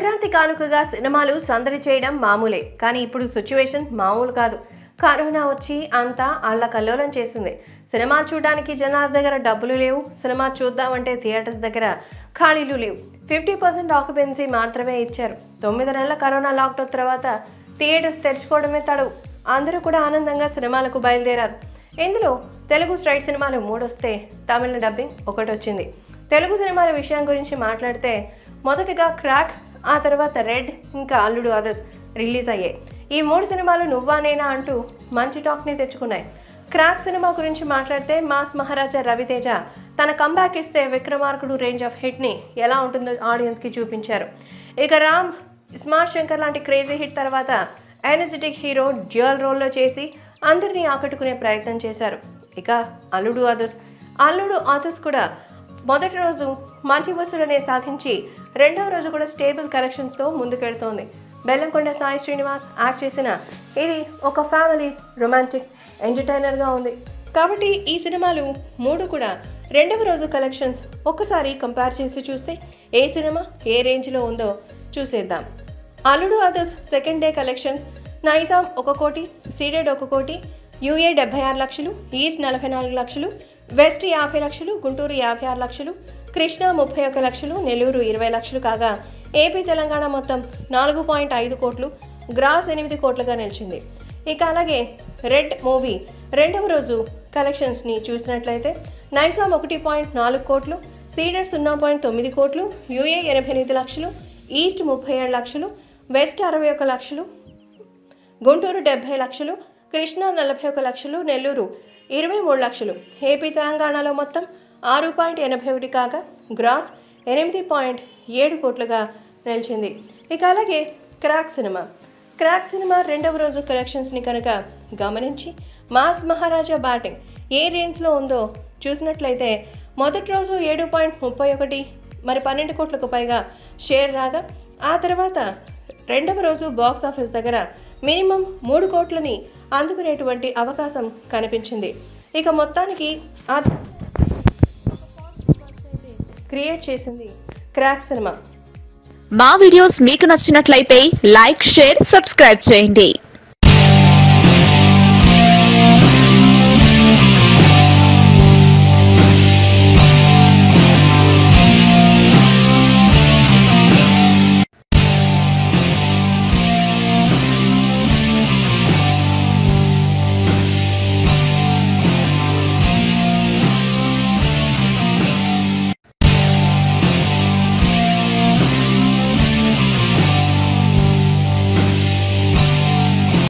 సంక్రాంతి కానుకగా సినిమాలు సందడి చేయడం మామూలే కానీ ఇప్పుడు సిచ్యువేషన్ మామూలు కాదు కరోనా వచ్చి అంతా అల్లకల్లోలం చేసింది సినిమాలు చూడడానికి జనాల దగ్గర డబ్బులు లేవు సినిమా చూద్దామంటే థియేటర్స్ దగ్గర ఖాళీలు లేవు ఫిఫ్టీ పర్సెంట్ ఆక్యుపెన్సీ మాత్రమే ఇచ్చారు తొమ్మిది నెలల కరోనా లాక్డౌన్ తర్వాత థియేటర్స్ తెరుచుకోవడమే తడవు అందరూ కూడా ఆనందంగా సినిమాలకు బయలుదేరారు ఇందులో తెలుగు స్ట్రైట్ సినిమాలు మూడు వస్తే తమిళ డబ్బింగ్ ఒకటి వచ్చింది తెలుగు సినిమాల విషయం గురించి మాట్లాడితే మొదటిగా క్రాక్ ఆ తర్వాత రెడ్ ఇంకా అల్లుడు అదర్స్ రిలీజ్ అయ్యాయి ఈ మూడు సినిమాలు నువ్వా నేనా అంటూ మంచి టాక్ని తెచ్చుకున్నాయి క్రాక్ సినిమా గురించి మాట్లాడితే మాస్ మహారాజా రవితేజ తన కంబ్యాక్ ఇస్తే విక్రమార్కుడు రేంజ్ ఆఫ్ హిట్ని ఎలా ఉంటుందో ఆడియన్స్కి చూపించారు ఇక రామ్ స్మార్ట్ శంకర్ లాంటి క్రేజీ హిట్ తర్వాత ఎనర్జెటిక్ హీరో డ్యూయల్ రోల్లో చేసి అందరినీ ఆకట్టుకునే ప్రయత్నం చేశారు ఇక అల్లుడు అదర్స్ అల్లుడు అదర్స్ కూడా మొదటి రోజు మంచి వసూలనే సాధించి రెండవ రోజు కూడా స్టేబుల్ కలెక్షన్స్తో ముందుకెడుతోంది బెల్లంకొండ సాయి శ్రీనివాస్ యాక్ట్ చేసిన ఇది ఒక ఫ్యామిలీ రొమాంటిక్ ఎంటర్టైనర్గా ఉంది కాబట్టి ఈ సినిమాలు మూడు కూడా రెండవ రోజు కలెక్షన్స్ ఒక్కసారి కంపేర్ చేసి చూస్తే ఏ సినిమా ఏ రేంజ్లో ఉందో చూసేద్దాం Alludu Adhurs second day collections Nizam ఒక కోటి సీడెడ్ ఒక కోటి యూఏ డెబ్బై ఆరు లక్షలు ఈస్ట్ నలభై నాలుగు లక్షలు వెస్ట్ యాభై లక్షలు గుంటూరు యాభై ఆరు లక్షలు కృష్ణా ముప్పై ఒక్క లక్షలు నెల్లూరు ఇరవై లక్షలు కాగా ఏపీ తెలంగాణ మొత్తం నాలుగు పాయింట్ ఐదు కోట్లు గ్రాస్ ఎనిమిది కోట్లుగా నిలిచింది ఇక అలాగే రెడ్ మూవీ రెండవ రోజు కలెక్షన్స్ని చూసినట్లయితే నైజాం ఒకటి పాయింట్ నాలుగు కోట్లు సీడెడ్ సున్నా పాయింట్ తొమ్మిది కోట్లు యూఏ ఎనభై ఎనిమిది లక్షలు ఈస్ట్ ముప్పై ఏడు లక్షలు వెస్ట్ అరవై ఒక లక్షలు గుంటూరు డెబ్బై లక్షలు కృష్ణా నలభై ఒక లక్షలు నెల్లూరు ఇరవై మూడు లక్షలు ఏపీ తెలంగాణలో మొత్తం ఆరు పాయింట్ ఎనభై ఒకటి కాగా గ్రాస్ ఎనిమిది పాయింట్ ఏడు కోట్లుగా నిలిచింది ఇక అలాగే క్రాక్ సినిమా క్రాక్ సినిమా రెండవ రోజు కలెక్షన్స్ని కనుక గమనించి మాస్ మహారాజా బ్యాటింగ్ ఏ రేంజ్లో ఉందో చూసినట్లయితే మొదటి రోజు ఏడు పాయింట్ ముప్పై ఒకటి మరి పన్నెండు కోట్లకు పైగా షేర్ రాగా ఆ తర్వాత రెండవ రోజు బాక్స్ ఆఫీస్ దగ్గర మినిమం మూడు కోట్లని అందుకునేటువంటి అవకాశం కనిపించింది ఇక మొత్తానికి ఆ క్రియేట్ చేసింది క్రాక్ సినిమా మా వీడియోస్ మీకు నచ్చినట్లయితే లైక్ షేర్ సబ్స్క్రైబ్ చేయండి